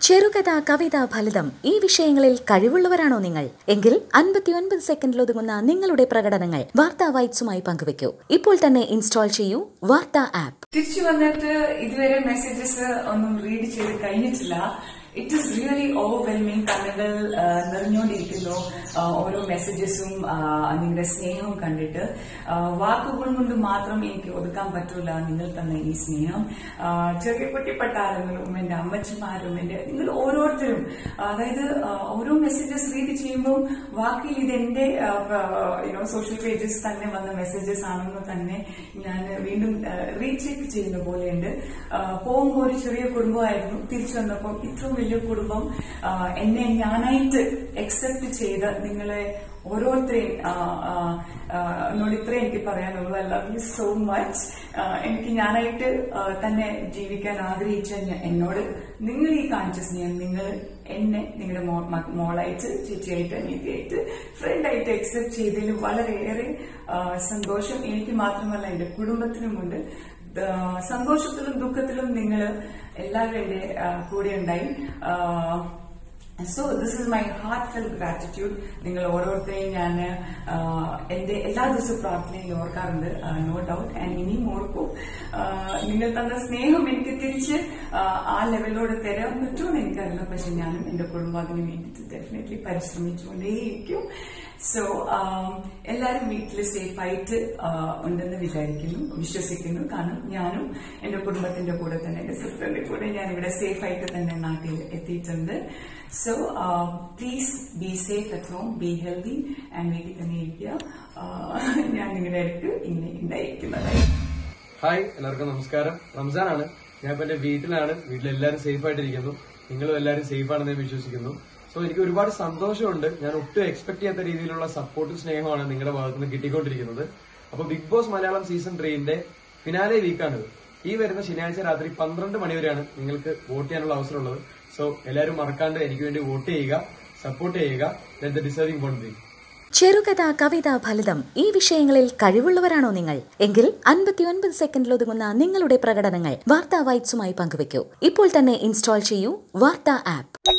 ചെറുകഥ കവിത ഫലിതം ഈ വിഷയങ്ങളിൽ കഴിവുള്ളവരാണോ നിങ്ങൾ എങ്കിൽ അൻപത്തിയൊൻപത് സെക്കൻഡിൽ ഒതുങ്ങുന്ന നിങ്ങളുടെ പ്രകടനങ്ങൾ വാർത്താ വൈറ്റ്സുമായി പങ്കുവയ്ക്കൂ ഇപ്പോൾ തന്നെ ഇൻസ്റ്റാൾ ചെയ്യൂ വാർത്താ ആപ്പ് തിരിച്ചു വന്നിട്ട് ഇതുവരെ മെസ്സേജസ് ഒന്നും റീഡ് ചെയ്ത് കഴിഞ്ഞിട്ടില്ല ഇറ്റ് ഈസ് റിയലി ഓവർവെൽമിങ് കണ്ണുകൾ ആ, നിറഞ്ഞുകൊണ്ടിരിക്കുന്നു ആ, ഓരോ മെസ്സേജസും ആ, നിങ്ങളുടെ സ്നേഹവും കണ്ടിട്ട് ആ, വാക്കുകൾ കൊണ്ട് മാത്രം എനിക്ക് ഒതുക്കാൻ പറ്റൂല നിങ്ങൾ തന്ന ഈ സ്നേഹം ആ, ചെറിയ കുട്ടിപ്പട്ടാളങ്ങളും എന്റെ അമ്മച്ചിമാരും എന്റെ നിങ്ങൾ ഓരോരുത്തരും അതായത് ആ, ഓരോ മെസ്സേജസ് റീഡ് ചെയ്യുമ്പോൾ വാക്കിൽ ഇത് എന്റെ യുനോ സോഷ്യൽ പേജസ് തന്നെ വന്ന മെസ്സേജസ് ആണെന്ന് തന്നെ ഞാൻ വീണ്ടും റീചെക്ക് ചെയ്യുന്ന പോലെയുണ്ട് ആ, പോകുമ്പോൾ ഒരു ചെറിയ കുടുംബമായിരുന്നു തിരിച്ചു വന്നപ്പോൾ ഇത്രയും വലിയ കുടുംബം ആ, എന്നെ ഞാനായിട്ട് അക്സെപ്റ്റ് ചെയ്ത് നിങ്ങളെ ഓരോരുത്തരെയും ആ, ആ, ആ, എന്നോട് ഇത്രേ എനിക്ക് പറയാനുള്ളൂ I love you so much എനിക്ക് ഞാനായിട്ട് ആ, തന്നെ ജീവിക്കാൻ ആഗ്രഹിച്ച ഞ- എന്നോട് നിങ്ങൾ ഈ കാണിച്ച സ്നേഹം നിങ്ങൾ എന്നെ നിങ്ങളുടെ മോ- മ- മോളായിട്ട് ചേച്ചിയായിട്ട് അനിയത്തിയായിട്ട് ഫ്രണ്ടായിട്ട് അക്സെപ്റ്റ് ചെയ്തതിൽ വളരെയേറെ ആ, സന്തോഷം എനിക്ക് മാത്രമല്ല എന്റെ കുടുംബത്തിനുമുണ്ട് ദ- സന്തോഷത്തിലും ദുഃഖത്തിലും നിങ്ങൾ എല്ലാവരും എന്റെ ആ, കൂടെ ഉണ്ടായി so this is my heart felt gratitude നിങ്ങൾ ഓരോരുത്തരെയും ഞാൻ എന്റെ എല്ലാ ദിവസവും പ്രാർത്ഥനയിൽ ഓർക്കാറുണ്ട് നോ ഡൗട്ട് ആൻഡ് ഇനിയും ഓർക്കും ആ, നിങ്ങൾ തന്ന സ്നേഹം എനിക്ക് തിരിച്ച് ആ, ആ ലെവലിലൂടെ തരാൻ പറ്റുമെന്ന് എനിക്കറിയില്ല പക്ഷെ ഞാനും എന്റെ കുടുംബം അതിന് വേണ്ടിയിട്ട് ഡെഫിനറ്റ്ലി പരിശ്രമിച്ചുകൊണ്ടേയിരിക്കും സോ എല്ലാവരും വീട്ടിൽ സേഫായിട്ട് ഉണ്ടെന്ന് വിചാരിക്കുന്നു വിശ്വസിക്കുന്നു കാരണം ഞാനും എന്റെ കുടുംബത്തിന്റെ കൂടെ തന്നെ എന്റെ സിസ്റ്ററിന്റെ കൂടെ ഞാൻ ഇവിടെ സേഫായിട്ട് തന്നെ നാട്ടിൽ എത്തിയിട്ടുണ്ട് so please be safe at home be healthy and വീട്ടിൽ തന്നെ ഇരിക്കുക ആ, ഞാൻ നിങ്ങളുടെ അടുത്ത് ഇങ്ങനെ ഉണ്ടായിരിക്കുന്നതായി ഹായ് എല്ലാവർക്കും നമസ്കാരം റംസാനാണ് ഞാൻ ഇപ്പൊ എന്റെ വീട്ടിലാണ് വീട്ടിലെല്ലാവരും സേഫ് ആയിട്ടിരിക്കുന്നു നിങ്ങളും എല്ലാവരും സേഫ് ആണെന്ന് ഞാൻ വിശ്വസിക്കുന്നു സോ എനിക്ക് ഒരുപാട് സന്തോഷമുണ്ട് ഞാൻ ഒട്ടും എക്സ്പെക്ട് ചെയ്യാത്ത രീതിയിലുള്ള സപ്പോർട്ടും സ്നേഹമാണ് നിങ്ങളുടെ ഭാഗത്ത് നിന്ന് കിട്ടിക്കൊണ്ടിരിക്കുന്നത് അപ്പൊ ബിഗ് ബോസ് മലയാളം സീസൺ ത്രീന്റെ ഫിനാലെ വീക്കാണിത് ഈ വരുന്ന ശനിയാഴ്ച രാത്രി പന്ത്രണ്ട് മണിവരെയാണ് നിങ്ങൾക്ക് വോട്ട് ചെയ്യാനുള്ള അവസരമുള്ളത് സോ എല്ലാവരും മറക്കാണ്ട് എനിക്ക് വേണ്ടി വോട്ട് ചെയ്യുക സപ്പോർട്ട് ചെയ്യുക ദ ഡിസേർവിംഗ് വോട്ട് ബി ചെറുകഥ കവിത ഫലിതം ഈ വിഷയങ്ങളിൽ കഴിവുള്ളവരാണോ നിങ്ങൾ എങ്കിൽ അൻപത്തിയൊൻപത് സെക്കൻഡിൽ ഒതുങ്ങുന്ന നിങ്ങളുടെ പ്രകടനങ്ങൾ വാർത്താ വൈറ്റ്സുമായി പങ്കുവയ്ക്കൂ ഇപ്പോൾ തന്നെ ഇൻസ്റ്റാൾ ചെയ്യൂ വാർത്താ ആപ്പ്